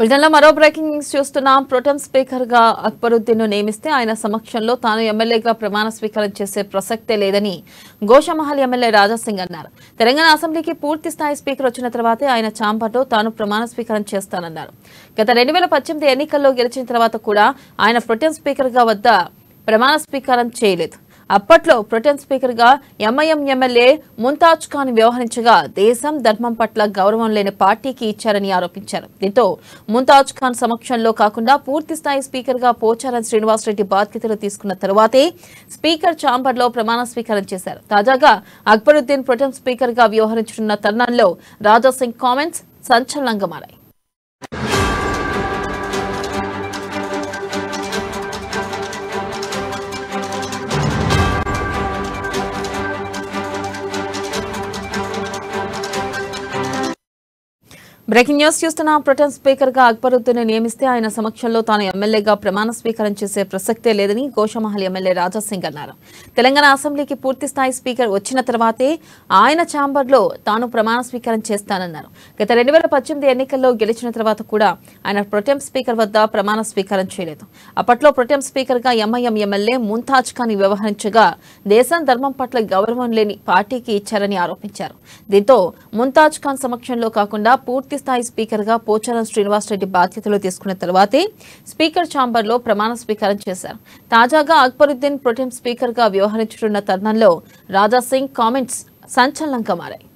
ప్రజల్లో మరో breaking news చూస్తున్నాం ప్రొటెం స్పీకర్ గా అక్బరుద్దీన్ ను నియమిస్తే ఆయన సమక్షంలో తాను ఎమ్మెల్యేగా ప్రమాణ స్వీకారం చేసే ప్రసక్తే లేదని గోషమహల్ ఎమ్మెల్యే రాజాసింగ్ అన్నారు తెలంగాణ అసెంబ్లీకి పూర్తి స్థాయి స్పీకర్ వచ్చిన తర్వాతే ఆయన చాంబర్లో తాను ప్రమాణ స్వీకారం చేస్తానన్నారు గత రెండు వేల పద్దెనిమిది ఎన్నికల్లో గెలిచిన తర్వాత కూడా ఆయన ప్రొటెం స్పీకర్ గా వద్ద ప్రమాణ స్వీకారం చేయలేదు అప్పట్లో ప్రొటెం స్పీకర్ గా ఎంఐఎం ఎమ్మెల్యే ముంతాజ్ ఖాన్ వ్యవహరించగా దేశం ధర్మం పట్ల గౌరవం లేని పార్టీకి ఇచ్చారని ఆరోపించారు దీంతో ముంతాజ్ ఖాన్ సమక్షంలో కాకుండా పూర్తి స్థాయి స్పీకర్ గా పోచారం శ్రీనివాసరెడ్డి బాధ్యతలు తీసుకున్న తరువాతే స్పీకర్ ఛాంబర్ లో ప్రమాణ స్వీకారం చేశారు తాజాగా అక్బరుద్దీన్ ప్రొటెం స్పీకర్ గా వ్యవహరించనున్న తరుణంలో రాజాసింగ్ కామెంట్స్ సంచలనంగా మారాయి బ్రేకింగ్ న్యూస్ చూస్తున్న ప్రొటెం స్పీకర్ గా అక్బరుద్దీన్ నియమిస్తే ఆయన సమక్షంలో తాను ఎమ్మెల్యేగా ప్రమాణ స్వీకారం చేసే ప్రసక్తే లేదని గోషమహల్ ఎమ్మెల్యే రాజాసింగ్ అన్నారు తెలంగాణ అసెంబ్లీకి పూర్తి స్థాయి స్పీకర్ వచ్చిన తర్వాతే ఆయన ఛాంబర్లో తాను ప్రమాణ స్వీకారం చేస్తానన్నారు గత రెండు వేల పద్దెనిమిది ఎన్నికల్లో గెలిచిన తర్వాత కూడా ఆయన ప్రొటెం స్పీకర్ వద్ద ప్రమాణ స్వీకారం చేయలేదు అప్పట్లో ప్రొటెం స్పీకర్ గా ఎంఐఎం ఎమ్మెల్యే ముంతాజ్ ఖాన్ వ్యవహరించగా దేశం ధర్మం పట్ల గౌరవం లేని పార్టీకి ఇచ్చారని ఆరోపించారు దీంతో ముంతాజ్ ఖాన్ సమక్షంలో కాకుండా పూర్తి స్థాయి స్పీకర్ గా పోచారం శ్రీనివాసరెడ్డి బాధ్యతలు తీసుకున్న తర్వాతే స్పీకర్ ఛాంబర్ లో ప్రమాణ స్వీకారం చేశారు తాజాగా అక్బరుద్దీన్ ప్రొటెం స్పీకర్ గా వ్యవహరించనున్న తరుణంలో రాజా సింగ్ కామెంట్స్ సంచలనంగా మారాయి